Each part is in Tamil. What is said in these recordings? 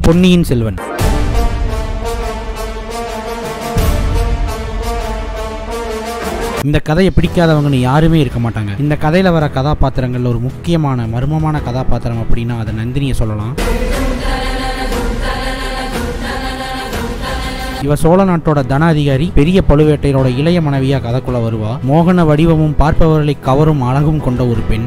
பொன்னியின் செல்வன் இந்த கதையை பிடிக்காதவங்கன்னு யாருமே இருக்க மாட்டாங்க இந்த கதையில வர கதாபாத்திரங்கள்ல ஒரு முக்கியமான மர்மமான கதாபாத்திரம் அப்படின்னா அதை நந்தினியை சொல்லலாம் இவ சோழ நாட்டோட தன அதிகாரி பெரிய பழுவேட்டையரோட இளைய மனைவியா கதைக்குள்ள வருவா மோகன வடிவமும் பார்ப்பவர்களை கவரும் அழகும் கொண்ட ஒரு பெண்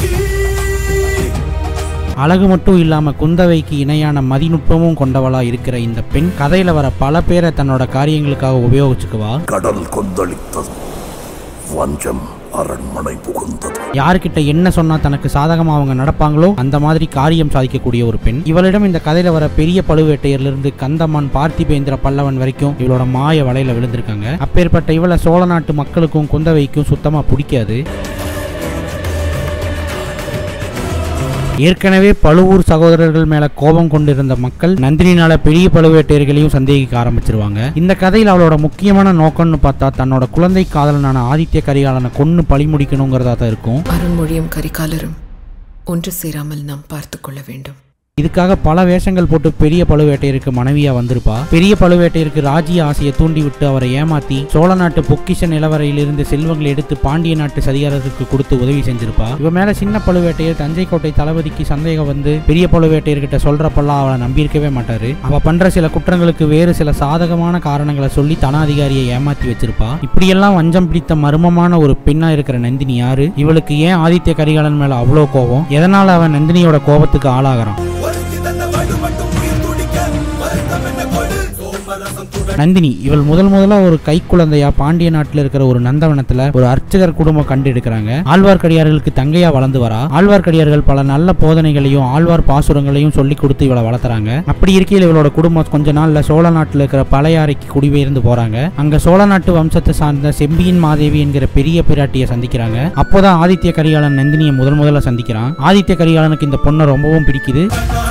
அழகு மட்டும் இல்லாம குந்தவைக்கு இணையான மதிநுட்பமும் கொண்டவளா இருக்கிற இந்த பெண் கதையில வர பல பேரை தன்னோட காரியங்களுக்காக உபயோகிச்சுக்குவா கடல் கொந்தளித்தது வஞ்சம் அரண்மனை புகுந்தது யாருக்கிட்ட என்ன சொன்னா தனக்கு சாதகமா அவங்க நடப்பாங்களோ அந்த மாதிரி காரியம் சாதிக்கக்கூடிய ஒரு பெண் இவளிடம் இந்த கதையில வர பெரிய பழுவேட்டையர்ல இருந்து கந்தமான் பார்த்திபேந்திர பல்லவன் வரைக்கும் இவளோட மாய வலையில விழுந்திருக்காங்க அப்பேற்பட்ட இவளை சோழ நாட்டு மக்களுக்கும் குந்தவைக்கும் சுத்தமா பிடிக்காது ஏற்கனவே பழுவூர் சகோதரர்கள் மேல கோபம் கொண்டிருந்த மக்கள் நந்தினினால பெரிய பழுவேட்டையர்களையும் சந்தேகிக்க ஆரம்பிச்சிருவாங்க இந்த கதையில் அவளோட முக்கியமான நோக்கம்னு பார்த்தா தன்னோட குழந்தை காதலனான ஆதித்ய கரிகாலனை கொன்னு பழி முடிக்கணுங்கிறதா தான் இருக்கும் அருண்மொழியும் கரிகாலரும் ஒன்று சேராமல் நாம் பார்த்துக் கொள்ள வேண்டும் இதுக்காக பல வேஷங்கள் போட்டு பெரிய பழுவேட்டையருக்கு மனைவியா வந்திருப்பா பெரிய பழுவேட்டையருக்கு ராஜ்ய ஆசையை தூண்டிவிட்டு அவரை ஏமாத்தி சோழ நாட்டு பொக்கிஷ நிலவரையிலிருந்து செல்வங்களை எடுத்து பாண்டிய நாட்டு சதிகாரருக்கு கொடுத்து உதவி செஞ்சிருப்பா இவ மேல சின்ன பழுவேட்டையர் தஞ்சை கோட்டை தளபதிக்கு சந்தேகம் வந்து பெரிய பழுவேட்டையர்கிட்ட சொல்றப்பெல்லாம் அவளை நம்பியிருக்கவே மாட்டாரு அவ பண்ற சில குற்றங்களுக்கு வேறு சில சாதகமான காரணங்களை சொல்லி தனாதிகாரியை ஏமாத்தி வச்சிருப்பா இப்படியெல்லாம் வஞ்சம் பிடித்த மர்மமான ஒரு பெண்ணா இருக்கிற நந்தினி யாரு இவளுக்கு ஏன் ஆதித்ய கரிகாலன் மேல அவ்வளோ கோபம் எதனால அவன் நந்தினியோட கோபத்துக்கு ஆளாகிறான் நந்தினி இவள் முதல் முதலா ஒரு கை குழந்தையா பாண்டிய நாட்டில் இருக்கிற ஒரு நந்தவனத்துல ஒரு அர்ச்சகர் குடும்பம் கண்டு எடுக்கிறாங்க ஆழ்வார்க்கடியார்களுக்கு தங்கையா வளர்ந்து வரா ஆழ்வார்க்கடியார்கள் பல நல்ல போதனைகளையும் ஆழ்வார் பாசுரங்களையும் சொல்லி கொடுத்து இவளை வளர்த்துறாங்க அப்படி இருக்கையில் இவளோட குடும்பம் கொஞ்ச நாள்ல சோழ நாட்டில் இருக்கிற பழையாறைக்கு குடிபெயர்ந்து போறாங்க அங்க சோழ நாட்டு வம்சத்தை சார்ந்த செம்பியின் மாதேவி என்கிற பெரிய பிராட்டியை சந்திக்கிறாங்க அப்போதான் ஆதித்ய கரிகாலன் நந்தினியை முதல் முதல்ல சந்திக்கிறான் ஆதித்ய கரிகாலனுக்கு இந்த பொண்ணை ரொம்பவும் பிடிக்குது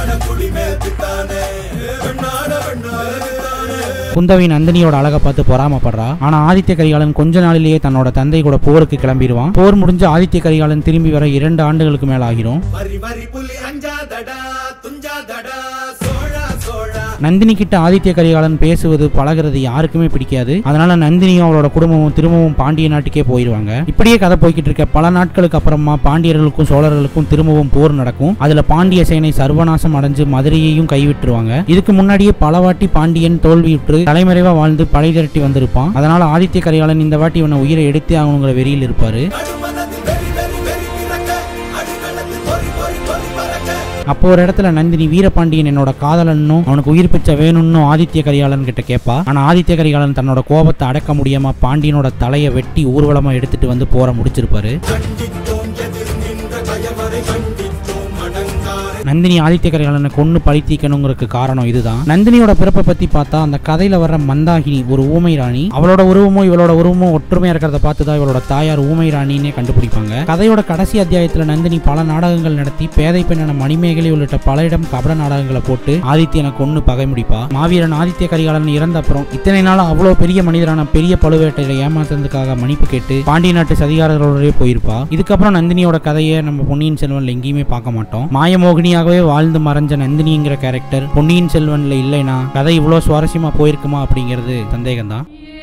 குந்தவை நந்தினியோட அழகை பார்த்து பொறாமப்படுறா ஆனா ஆதித்ய கரிகாலன் கொஞ்ச நாளிலேயே தன்னோட தந்தை கூட போருக்கு கிளம்பிடுவான் போர் முடிஞ்சு ஆதித்ய கரிகாலன் திரும்பி வர இரண்டு ஆண்டுகளுக்கு மேல ஆகிரும் வரி வரி புலி அஞ்சாதடா துஞ்சாதடா சோழா சோழா நந்தினி கிட்ட ஆதித்ய கரிகாலன் பேசுவது பழகுறது யாருக்குமே பிடிக்காது அதனால நந்தினியும் அவளோட குடும்பமும் திரும்பவும் பாண்டிய நாட்டுக்கே போயிடுவாங்க இப்படியே கதை போய்கிட்டு இருக்க பல நாட்களுக்கு அப்புறமா பாண்டியர்களுக்கும் சோழர்களுக்கும் திரும்பவும் போர் நடக்கும் அதுல பாண்டிய சேனை சர்வநாசம் அடைஞ்சு மதுரையையும் கைவிட்டுருவாங்க இதுக்கு முன்னாடியே பல வாட்டி பாண்டியன் தோல்வியுற்று தலைமறைவா வாழ்ந்து படை திரட்டி வந்திருப்பான் அதனால ஆதித்ய கரிகாலன் இந்த வாட்டி இவனை உயிரை எடுத்தே ஆகணுங்கிற வெறியில் இருப்பாரு நடுமனது வெறி வெறி வெறி பிறக்க அடிகளத்து பொறி பொறி பொறி பறக்க அப்போ ஒரு இடத்துல நந்தினி வீரபாண்டியன் என்னோட காதலன்னும் அவனுக்கு உயிர் பிச்சை வேணும்னு ஆதித்ய கரிகாலன் கிட்ட கேட்பா ஆனா ஆதித்ய கரிகாலன் தன்னோட கோபத்தை அடக்க முடியாம பாண்டியனோட தலையை வெட்டி ஊர்வலமா எடுத்துட்டு வந்து போற முடிச்சிருப்பாரு கண்டித்தோம் எதிர் நின்ற கயவரை கண்டித்தோம் அடங்காரை நந்தினி ஆதித்ய கரிகாலனை கொன்னு பழி தீக்கணுங்கிறதுக்கு காரணம் இதுதான் நந்தினியோட பிறப்பை பத்தி பார்த்தா அந்த கதையில வர்ற மந்தாகினி ஒரு ஊமை ராணி அவளோட உருவமும் இவளோட உருவமும் ஒற்றுமையா இருக்கிறத பார்த்து தான் இவளோட தாயார் ஊமை ராணின்னே கண்டுபிடிப்பாங்க கதையோட கடைசி அத்தியாயத்துல நந்தினி பல நாடகங்கள் நடத்தி பேதை பெண்ணான மணிமேகலை உள்ளிட்ட பல இடம் கபட நாடகங்களை போட்டு ஆதித்யனை கொன்னு பகை முடிப்பா மாவீரன் ஆதித்ய கரிகாலன் இறந்த அப்புறம் இத்தனை நாள் அவ்வளவு பெரிய மனிதரான பெரிய பழுவேட்டையரை ஏமாத்துறதுக்காக மன்னிப்பு கேட்டு பாண்டிய நாட்டு சதிகாரர்களோடவே போயிருப்பா இதுக்கப்புறம் நந்தினியோட கதையை நம்ம பொன்னியின் செல்வன்ல எங்கேயுமே பார்க்க மாட்டோம் மாயமோகினியாகவே வாழ்ந்து மறைஞ்ச நந்தினிங்கிற கேரக்டர் பொன்னியின் செல்வன்ல இல்லைனா கதை இவ்வளோ சுவாரஸ்யமா போயிருக்குமா அப்படிங்கிறது சந்தேகம்தான்